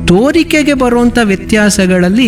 ತೋರಿಕೆಗೆ ಬರುವಂಥ ವ್ಯತ್ಯಾಸಗಳಲ್ಲಿ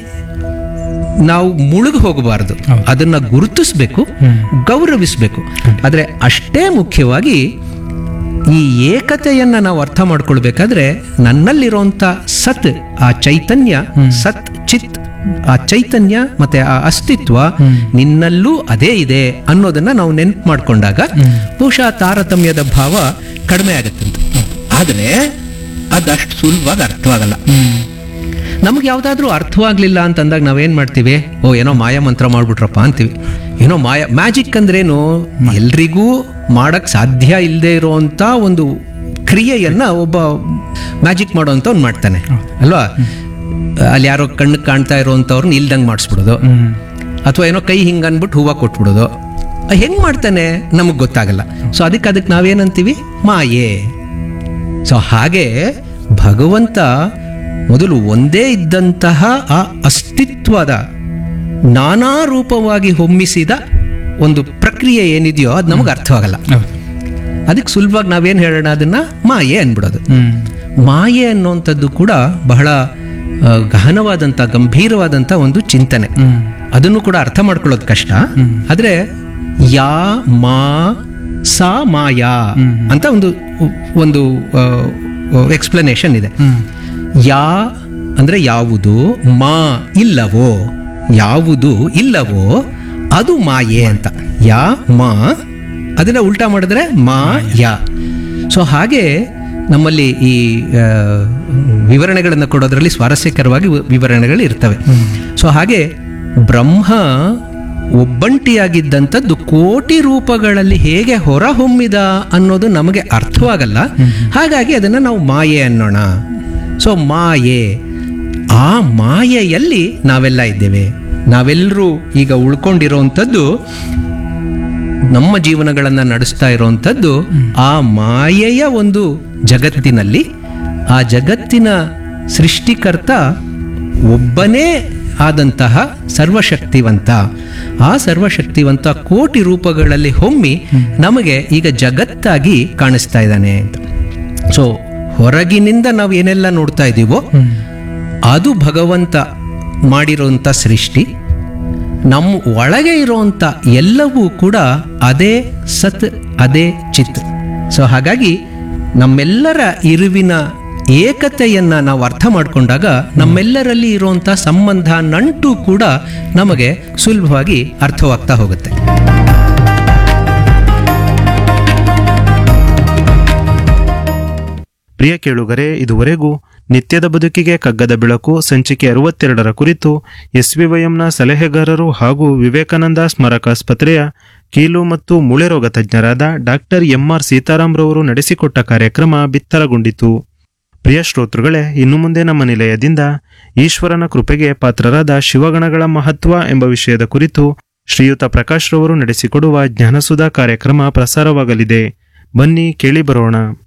ನಾವು ಮುಳುಗಿ ಹೋಗಬಾರ್ದು ಹೌದು. ಅದನ್ನ ಗುರುತಿಸ್ಬೇಕು ಗೌರವಿಸಬೇಕು ಆದರೆ ಅಷ್ಟೇ ಮುಖ್ಯವಾಗಿ ಈ ಏಕತೆಯನ್ನ ನಾವು ಅರ್ಥ ಮಾಡ್ಕೊಳ್ಬೇಕಾದ್ರೆ ನನ್ನಲ್ಲಿರುವಂಥ ಸತ್ ಆ ಚೈತನ್ಯ ಸತ್ ಚಿತ್ ಆ ಚೈತನ್ಯ ಮತ್ತೆ ಆ ಅಸ್ತಿತ್ವ ನಿನ್ನಲ್ಲೂ ಅದೇ ಇದೆ ಅನ್ನೋದನ್ನ ನಾವು ನೆನ್ಪು ಮಾಡ್ಕೊಂಡಾಗ ಬಹುಶಃ ತಾರತಮ್ಯದ ಭಾವ ಕಡಿಮೆ ಆಗತ್ತಂತ ಆದರೆ ಅದಷ್ಟು ಸುಲಭವಾಗಿ ಅರ್ಥವಾಗಲ್ಲ ನಮ್ಗೆ ಯಾವ್ದಾದ್ರೂ ಅರ್ಥವಾಗ್ಲಿಲ್ಲ ಅಂತಂದಾಗ ನಾವೇನ್ ಮಾಡ್ತೀವಿ ಓ ಏನೋ ಮಾಯ ಮಂತ್ರ ಮಾಡ್ಬಿಟ್ರಪ್ಪ ಅಂತೀವಿ ಏನೋ ಮಾಯ ಮ್ಯಾಜಿಕ್ ಅಂದ್ರೇನು ಎಲ್ರಿಗೂ ಮಾಡಕ್ ಸಾಧ್ಯ ಇಲ್ಲದೆ ಇರುವಂತ ಒಂದು ಕ್ರಿಯೆಯನ್ನ ಒಬ್ಬ ಮ್ಯಾಜಿಕ್ ಮಾಡೋಂಥ ಅವ್ನು ಮಾಡ್ತಾನೆ ಅಲ್ವಾ ಅಲ್ಲಿ ಯಾರೋ ಕಣ್ಣು ಕಾಣ್ತಾ ಇರೋವಂಥವ್ರನ್ನ ಇಲ್ದಂಗೆ ಮಾಡಿಸ್ಬಿಡೋದು ಅಥವಾ ಏನೋ ಕೈ ಹಿಂಗೆ ಅಂದ್ಬಿಟ್ಟು ಹೂವು ಕೊಟ್ಬಿಡೋದು ಹೆಂಗ್ ಮಾಡ್ತಾನೆ ನಮಗೆ ಗೊತ್ತಾಗಲ್ಲ ಸೊ ಅದಕ್ಕೆ ಅದಕ್ಕೆ ನಾವೇನಂತೀವಿ ಮಾಯೆ ಸೊ ಹಾಗೆ ಭಗವಂತ ಮೊದಲು ಒಂದೇ ಇದ್ದಂತಹ ಆ ಅಸ್ತಿತ್ವದ ನಾನಾ ರೂಪವಾಗಿ ಹೊಮ್ಮಿಸಿದ ಒಂದು ಪ್ರಕ್ರಿಯೆ ಏನಿದೆಯೋ ಅದು ನಮಗೆ ಅರ್ಥವಾಗಲ್ಲ ಹೌದು ಅದಕ್ಕೆ ಸುಲಭವಾಗಿ ನಾವೇನು ಹೇಳೋಣ ಅದನ್ನ ಮಾಯೆ ಅನ್ಬಿಡೋದು ಹ್ಮ್ ಮಾಯೆ ಅನ್ನುವಂಥದ್ದು ಕೂಡ ಬಹಳ ಆ, ಗಹನವಾದಂಥ ಗಂಭೀರವಾದಂಥ ಒಂದು ಚಿಂತನೆ ಹ್ಮ್ ಅದನ್ನು ಕೂಡ ಅರ್ಥ ಮಾಡ್ಕೊಳ್ಳೋದು ಕಷ್ಟ ಆದರೆ ಯಾ ಮಾ ಸಾ ಮಾಯಾ ಅಂತ ಒಂದು ಒಂದು ಎಕ್ಸ್ಪ್ಲನೇಷನ್ ಇದೆ ಹ್ಮ್ ಯಾ ಅಂದ್ರೆ ಯಾವುದು ಮಾ ಇಲ್ಲವೋ ಯಾವುದು ಇಲ್ಲವೋ ಅದು ಮಾಯೆ ಅಂತ ಯಾ ಮಾ ಅದನ್ನ ಉಲ್ಟಾ ಮಾಡಿದ್ರೆ ಮಾ ಯಾ ಸೊ ಹಾಗೆ ನಮ್ಮಲ್ಲಿ ಈ ಆ, ವಿವರಣೆಗಳನ್ನು ಕೊಡೋದ್ರಲ್ಲಿ ಸ್ವಾರಸ್ಯಕರವಾಗಿ ವಿ- ವಿವರಣೆಗಳು ಇರ್ತವೆ ಸೊ ಹಾಗೆ ಬ್ರಹ್ಮ ಒಬ್ಬಂಟಿಯಾಗಿದ್ದಂಥದ್ದು ಕೋಟಿ ರೂಪಗಳಲ್ಲಿ ಹೇಗೆ ಹೊರಹೊಮ್ಮಿದ ಅನ್ನೋದು ನಮಗೆ ಅರ್ಥವಾಗಲ್ಲ ಹಾಗಾಗಿ ಅದನ್ನು ನಾವು ಮಾಯೆ ಅನ್ನೋಣ ಸೊ ಮಾಯೆ ಆ ಮಾಯೆಯಲ್ಲಿ ನಾವೆಲ್ಲ ಇದ್ದೇವೆ ನಾವೆಲ್ಲರೂ ಈಗ ಉಳ್ಕೊಂಡಿರೋವಂಥದ್ದು ನಮ್ಮ ಜೀವನಗಳನ್ನು ನಡೆಸ್ತಾ ಇರುವಂಥದ್ದು ಆ ಮಾಯೆಯ ಒಂದು ಜಗತ್ತಿನಲ್ಲಿ ಆ ಜಗತ್ತಿನ ಸೃಷ್ಟಿಕರ್ತ ಒಬ್ಬನೇ ಆದಂತಹ ಸರ್ವಶಕ್ತಿವಂತ ಆ ಸರ್ವಶಕ್ತಿವಂತ ಕೋಟಿ ರೂಪಗಳಲ್ಲಿ ಹೊಮ್ಮಿ ನಮಗೆ ಈಗ ಜಗತ್ತಾಗಿ ಕಾಣಿಸ್ತಾ ಇದ್ದಾನೆ ಅಂತ ಸೊ ಹೊರಗಿನಿಂದ ನಾವು ಏನೆಲ್ಲ ನೋಡ್ತಾ ಇದ್ದೀವೋ ಅದು ಭಗವಂತ ಮಾಡಿರುವಂಥ ಸೃಷ್ಟಿ ನಮ್ಮ ಒಳಗೆ ಇರುವಂಥ ಎಲ್ಲವೂ ಕೂಡ ಅದೇ ಸತ್ ಅದೇ ಚಿತ್ ಸೊ ಹಾಗಾಗಿ ನಮ್ಮೆಲ್ಲರ ಇರುವಿನ ಏಕತೆಯನ್ನ ನಾವು ಅರ್ಥ ಮಾಡಿಕೊಂಡಾಗ ನಮ್ಮೆಲ್ಲರಲ್ಲಿ ಇರುವಂಥ ಸಂಬಂಧ ನಂಟು ಕೂಡ ನಮಗೆ ಸುಲಭವಾಗಿ ಅರ್ಥವಾಗ್ತಾ ಹೋಗುತ್ತೆ ಪ್ರಿಯ ಕೇಳುಗರೆ ಇದುವರೆಗೂ ನಿತ್ಯದ ಬದುಕಿಗೆ ಕಗ್ಗದ ಬೆಳಕು ಸಂಚಿಕೆ ಅರವತ್ತೆರಡರ ಕುರಿತು ಎಸ್ವಿವೈಎಂನ ಸಲಹೆಗಾರರು ಹಾಗೂ ವಿವೇಕಾನಂದ ಸ್ಮಾರಕಾಸ್ಪತ್ರೆಯ ಕೀಲು ಮತ್ತು ಮೂಳೆ ರೋಗ ತಜ್ಞರಾದ ಡಾಕ್ಟರ್ ಎಂಆರ್ ಸೀತಾರಾಮ್ರವರು ನಡೆಸಿಕೊಟ್ಟ ಕಾರ್ಯಕ್ರಮ ಬಿತ್ತರಗೊಂಡಿತು ಪ್ರಿಯ ಶ್ರೋತೃಗಳೇ ಇನ್ನು ಮುಂದೆ ನಮ್ಮ ನಿಲಯದಿಂದ ಈಶ್ವರನ ಕೃಪೆಗೆ ಪಾತ್ರರಾದ ಶಿವಗಣಗಳ ಮಹತ್ವ ಎಂಬ ವಿಷಯದ ಕುರಿತು ಶ್ರೀಯುತ ಪ್ರಕಾಶ್ ರವರು ನಡೆಸಿಕೊಡುವ ಜ್ಞಾನಸುಧಾ ಕಾರ್ಯಕ್ರಮ ಪ್ರಸಾರವಾಗಲಿದೆ ಬನ್ನಿ ಕೇಳಿ ಬರೋಣ